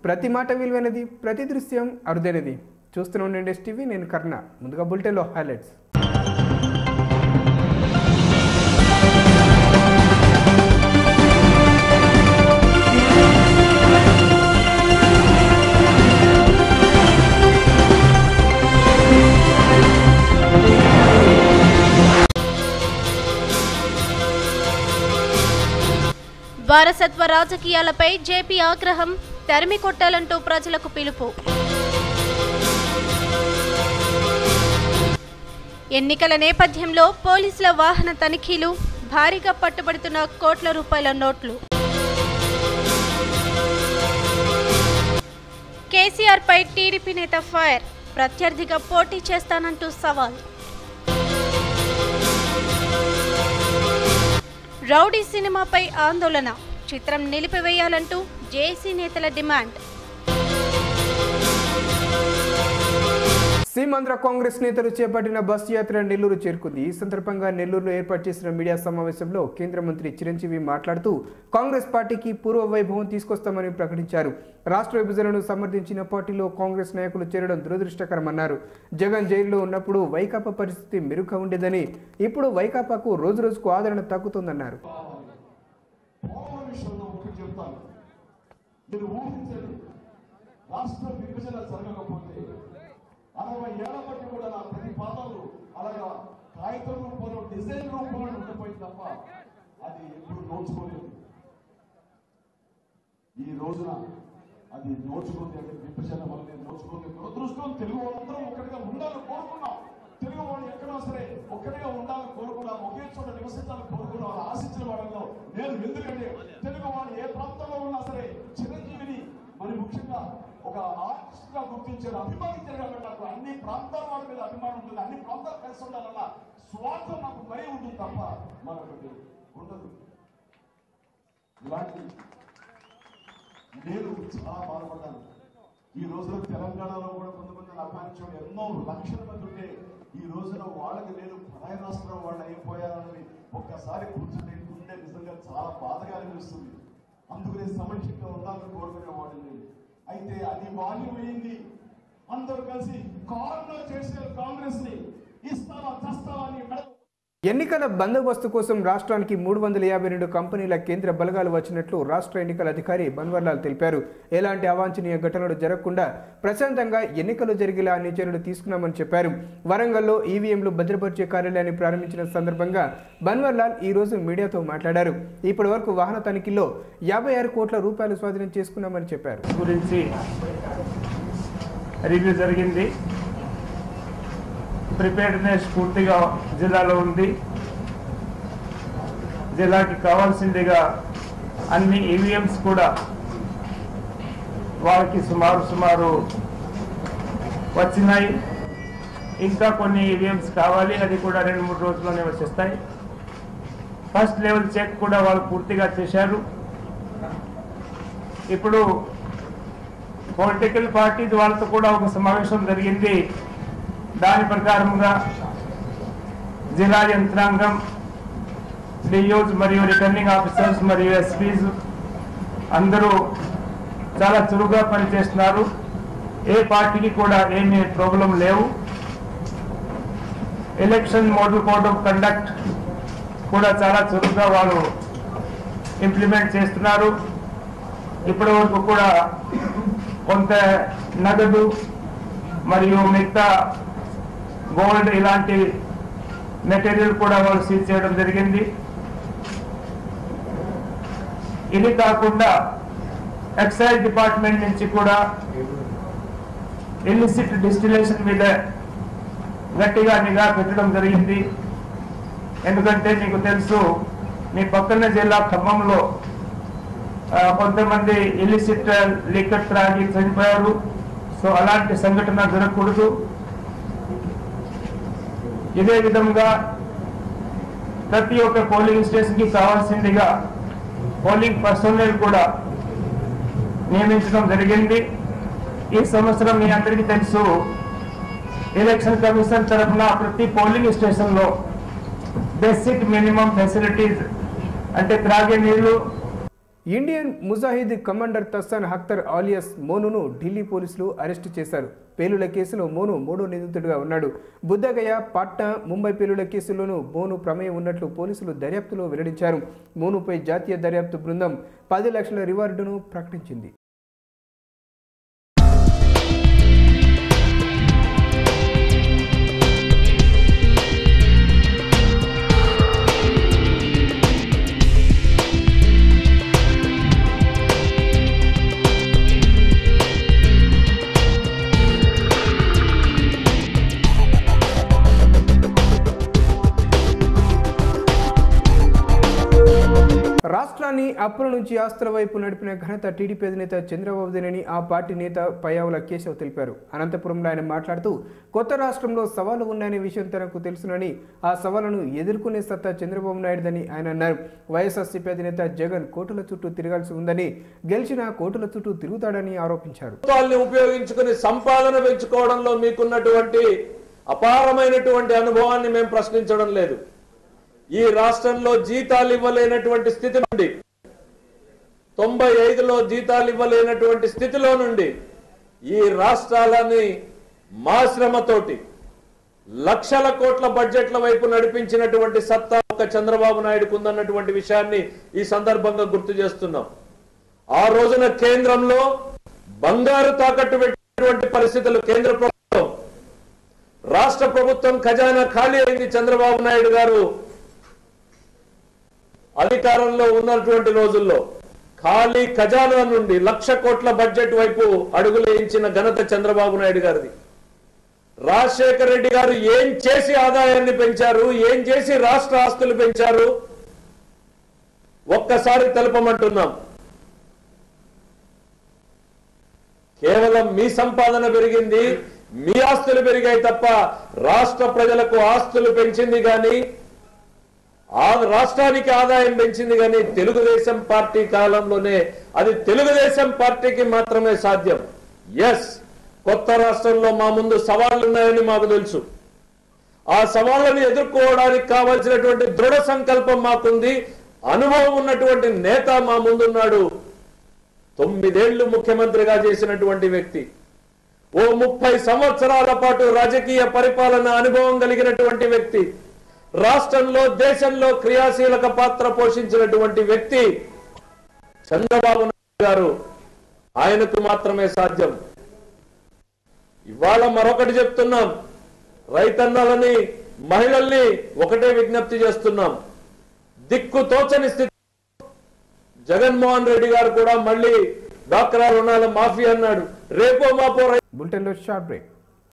ప్రతి మాట విలువైనది ప్రతి దృశ్యం అరుదైనది చూస్తూనే ఉండండి టీవీ నేను కర్ణ ముందుగా బులెటిన్లో హైలైట్స్ వారసత్వ రాజకీయాలపై జేపీ ఆగ్రహం తరిమి కొట్టాలంటూ ప్రజలకు పిలుపు ఎన్నికల నేపథ్యంలో పోలీసుల వాహన తనిఖీలు భారీగా పట్టుబడుతున్న కోట్ల రూపాయల నోట్లు కేసీఆర్పై టీడీపీ నేత ఫైర్ ప్రత్యర్థిగా పోటీ చేస్తానంటూ సవాల్ రౌడీ సినిమాపై ఆందోళన చిత్రం నిలిపివేయాలంటూ జేసీ నేతల డిమాండ్ సీమాంధ్ర కాంగ్రెస్ నేతలు చేపట్టిన బస్సు యాత్ర నెల్లూరు చేరుకుంది ఈ సందర్భంగా నెల్లూరులో ఏర్పాటు చేసిన మీడియా సమావేశంలో కేంద్ర మంత్రి చిరంజీవి మాట్లాడుతూ కాంగ్రెస్ పార్టీకి పూర్వ వైభవం తీసుకొస్తామని ప్రకటించారు రాష్ట్ర విభజనను సమర్థించిన పార్టీలో కాంగ్రెస్ నాయకులు చేరడం దురదృష్టకరమన్నారు జగన్ జైల్లో ఉన్నప్పుడు వైకాపా పరిస్థితి మెరుగ్గా ఉండేదని ఇప్పుడు వైకాపాకు రోజు రోజుకు ఆదరణ తగ్గుతోందన్నారు పోలవరం విషయంలో ఒకటి చెప్తాను మీరు ఊహించండి రాష్ట్ర విభజన జరగకపోతే అరవై ఏళ్ల బట్టి కూడా నా ప్రతి పాదాలు అలాగా కాగితం రూపంలో డిజైన్ రూపంలో ఉండిపోయింది తప్ప అది ఎప్పుడు నోచుకోలేదు ఈ రోజున అది నోచుకుంది అంటే విభజన వల్ల నోచుకుంది దురదృష్టం తెలుగు వాళ్ళందరూ ఒకటిగా ఉండాలని కోరుకున్నాం తెలుగు వాళ్ళు ఎక్కడా సరే ఒక్కటిగా ఉండాలని కోరుకున్నాం ఒకే చోట నివసించాలని కోరుకున్నాం అలా ఆశించిన వాళ్ళలో నేను ఎందుకంటే తెలుగు వాళ్ళు ఏ ప్రాంతంలో ఉన్నా సరే చిరంజీవిని మరి ముఖ్యంగా ఒక ఆర్టిస్ట్ గా గుర్తించారు అభిమానించారు కాబట్టి నాకు అన్ని ప్రాంతాల వాళ్ళ మీద అభిమానం ఉంటుంది అన్ని ప్రాంతాలు కలిసి ఉండాలన్న స్వార్థం నాకు మరీ ఉంటుంది తప్ప మరొకటి ఉండదు ఇలాంటి నేను చాలా బాధపడ్డాను ఈ రోజున తెలంగాణలో కూడా కొంతమంది అభిమానించడం ఎన్నో లక్షల మంది ఉంటే ఈ రోజున వాళ్ళకి నేను పరాయి రాష్ట్రం వాళ్ళు అయిపోయారని ఒక్కసారి కూర్చుంటే గుండె నిజంగా చాలా బాధగా అనిపిస్తుంది అందుకనే సమీక్షగా ఉండాలని కోరుకునేవాడిని అయితే అది వాల్యమైంది అందరూ కలిసి కార్నర్ చేసే కాంగ్రెస్ ని ఇస్తావా చస్తావా అని మెడ ఎన్నికల బందోబస్తు కోసం రాష్ట్రానికి మూడు వందల యాభై రెండు కంపెనీల కేంద్ర బలగాలు వచ్చినట్లు రాష్ట్ర ఎన్నికల అధికారి బన్వర్లాల్ తెలిపారు ఎలాంటి అవాంఛనీయ ఘటనలు జరగకుండా ప్రశాంతంగా ఎన్నికలు జరిగేలా అన్ని చర్యలు తీసుకున్నామని చెప్పారు వరంగల్లో ఈవీఎంలు భద్రపరిచే కార్యాలయాన్ని ప్రారంభించిన సందర్భంగా బన్వర్లాల్ ఈ రోజు మీడియాతో మాట్లాడారు ఇప్పటి వరకు వాహన తనిఖీల్లో యాభై ఆరు కోట్ల రూపాయలు స్వాధీనం చేసుకున్నామని చెప్పారు గురించి రివ్యూ జరిగింది ప్రిపేర్నెస్ పూర్తిగా జిల్లాలో ఉంది జిల్లాకి కావాల్సిందిగా అన్ని ఈవీఎంస్ కూడా వాళ్ళకి సుమారు సుమారు వచ్చినాయి ఇంకా కొన్ని ఈవీఎంస్ కావాలి అది కూడా రెండు మూడు రోజుల్లోనే వచ్చేస్తాయి ఫస్ట్ లెవెల్ చెక్ కూడా వాళ్ళు పూర్తిగా చేశారు ఇప్పుడు పొలిటికల్ పార్టీ వాళ్ళతో కూడా ఒక సమావేశం జరిగింది దాని ప్రకారంగా జిల్లా యంత్రాంగం డిఓస్ మరియు రిటర్నింగ్ ఆఫీసర్స్ మరియు ఎస్పీస్ అందరూ చాలా చురుగ్గా పనిచేస్తున్నారు ఏ పార్టీకి కూడా ఏమీ ప్రాబ్లం లేవు election model code of conduct కూడా చాలా చురుగ్గా వాళ్ళు ఇంప్లిమెంట్ చేస్తున్నారు ఇప్పటి వరకు కూడా కొంత నగదు మరియు మిగతా గోల్డ్ ఇలాంటి మెటీరియల్ కూడా వాళ్ళు సీజ్ చేయడం జరిగింది ఇది కాకుండా ఎక్సైజ్ డిపార్ట్మెంట్ నుంచి కూడా ఇల్లిసిట్ డిస్టిలేషన్ మీద గట్టిగా నిఘా పెట్టడం జరిగింది ఎందుకంటే మీకు తెలుసు మీ పక్కన జిల్లా ఖమ్మంలో ఆ, కొంతమంది ఇలిసిట్ లిక్కర్ త్రాగి చనిపోయారు సో అలాంటి సంఘటన జరగకూడదు ఇదే విధంగా ప్రతి ఒక్క పోలింగ్ స్టేషన్ కి కావాల్సిందిగా పోలింగ్ పర్సనల్ కూడా నియమించడం జరిగింది ఈ సంవత్సరం మీ అందరికీ తెలుసు ఎలక్షన్ కమిషన్ తరఫున ప్రతి పోలింగ్ స్టేషన్ లో బేసిక్ మినిమం ఫెసిలిటీస్ అంటే త్రాగే నీళ్లు Indian Mujahid commander Tassan Akhtar alias మోనును ఢిల్లీ పోలీసులు అరెస్టు చేశారు పేలుల కేసులో మోను మూడో నిందితుడిగా ఉన్నాడు బుద్ధగయ పాట్నా ముంబై పేలుల కేసుల్లోనూ మోను ప్రమేయం ఉన్నట్లు పోలీసులు దర్యాప్తులో వెల్లడించారు మోనుపై జాతీయ దర్యాప్తు బృందం పది లక్షల రివార్డును ప్రకటించింది రాష్ట్రాన్ని అప్పుల నుంచి ఆస్తుల వైపు నడిపిన ఘనత టీడీపీ అధినేత చంద్రబాబుదేనని ఆ పార్టీ నేత పయ్యావుల కేశవ్ తెలిపారు అనంతపురంలో ఆయన మాట్లాడుతూ కొత్త రాష్ట్రంలో సవాళ్లు ఉన్నాయనే విషయం తనకు తెలుసునని ఆ సవాళ్లను ఎదుర్కొనే సత్తా చంద్రబాబు నాయుడుదని ఆయన అన్నారు వైఎస్ఆర్సీపీ అధినేత జగన్ కోర్టుల చుట్టూ తిరగాల్సి ఉందని గెలిచిన కోర్టుల చుట్టూ తిరుగుతాడని ఆరోపించారు ప్రభుత్వాల్ని ఉపయోగించుకుని సంపాదన పెంచుకోవడంలో మీకున్నటువంటి అపారమైనటువంటి అనుభవాన్ని మేము ప్రశ్నించడం లేదు ఈ రాష్ట్రంలో జీతాలు ఇవ్వలేనటువంటి స్థితి నుండి తొంభై ఐదులో జీతాలు ఇవ్వలేనటువంటి స్థితిలో నుండి ఈ రాష్ట్రాలని మా శ్రమతోటి లక్షల కోట్ల బడ్జెట్ల వైపు నడిపించినటువంటి సత్తా ఒక చంద్రబాబు నాయుడుకు ఉందన్నటువంటి విషయాన్ని ఈ సందర్భంగా గుర్తు చేస్తున్నాం ఆ రోజున కేంద్రంలో బంగారు తాకట్టు పెట్టినటువంటి పరిస్థితులు కేంద్ర ప్రభుత్వం రాష్ట్ర ప్రభుత్వం ఖజానా ఖాళీ అయింది చంద్రబాబు నాయుడు గారు అధికారంలో ఉన్నటువంటి రోజుల్లో ఖాళీ ఖజానా నుండి లక్ష కోట్ల బడ్జెట్ వైపు అడుగులేయించిన ఘనత చంద్రబాబు నాయుడు గారిది రాజశేఖర రెడ్డి గారు ఏం చేసి ఆదాయాన్ని పెంచారు ఏం చేసి రాష్ట్ర ఆస్తులు పెంచారు ఒక్కసారి తెలపమంటున్నాం కేవలం మీ సంపాదన పెరిగింది మీ ఆస్తులు పెరిగాయి తప్ప రాష్ట్ర ప్రజలకు ఆస్తులు పెంచింది కానీ ఆ రాష్ట్రానికి ఆదాయం పెంచింది కానీ తెలుగుదేశం పార్టీ కాలంలోనే అది తెలుగుదేశం పార్టీకి మాత్రమే సాధ్యం ఎస్ కొత్త రాష్ట్రంలో మా ముందు సవాళ్లు ఉన్నాయని మాకు తెలుసు ఆ సవాళ్లను ఎదుర్కోవడానికి కావాల్సినటువంటి దృఢ సంకల్పం మాకుంది అనుభవం ఉన్నటువంటి నేత మా ముందున్నాడు తొమ్మిదేళ్లు ముఖ్యమంత్రిగా చేసినటువంటి వ్యక్తి ఓ ముప్పై సంవత్సరాల పాటు రాజకీయ పరిపాలన అనుభవం కలిగినటువంటి వ్యక్తి రాష్ట్రంలో దేశంలో క్రియాశీలక పాత్ర పోషించినటువంటి వ్యక్తి చంద్రబాబు నాయుడు గారు ఆయనకు మాత్రమే సాధ్యం ఇవాళ మరొకటి చెప్తున్నాం రైతన్నలని మహిళల్ని ఒకటే విజ్ఞప్తి చేస్తున్నాం దిక్కు తోచని స్థితి జగన్మోహన్ రెడ్డి గారు కూడా మళ్ళీ డాక్రా రుణాల మాఫీ అన్నాడు రేపో మాపో రై- బులెటిన్లో షార్ట్ బ్రేక్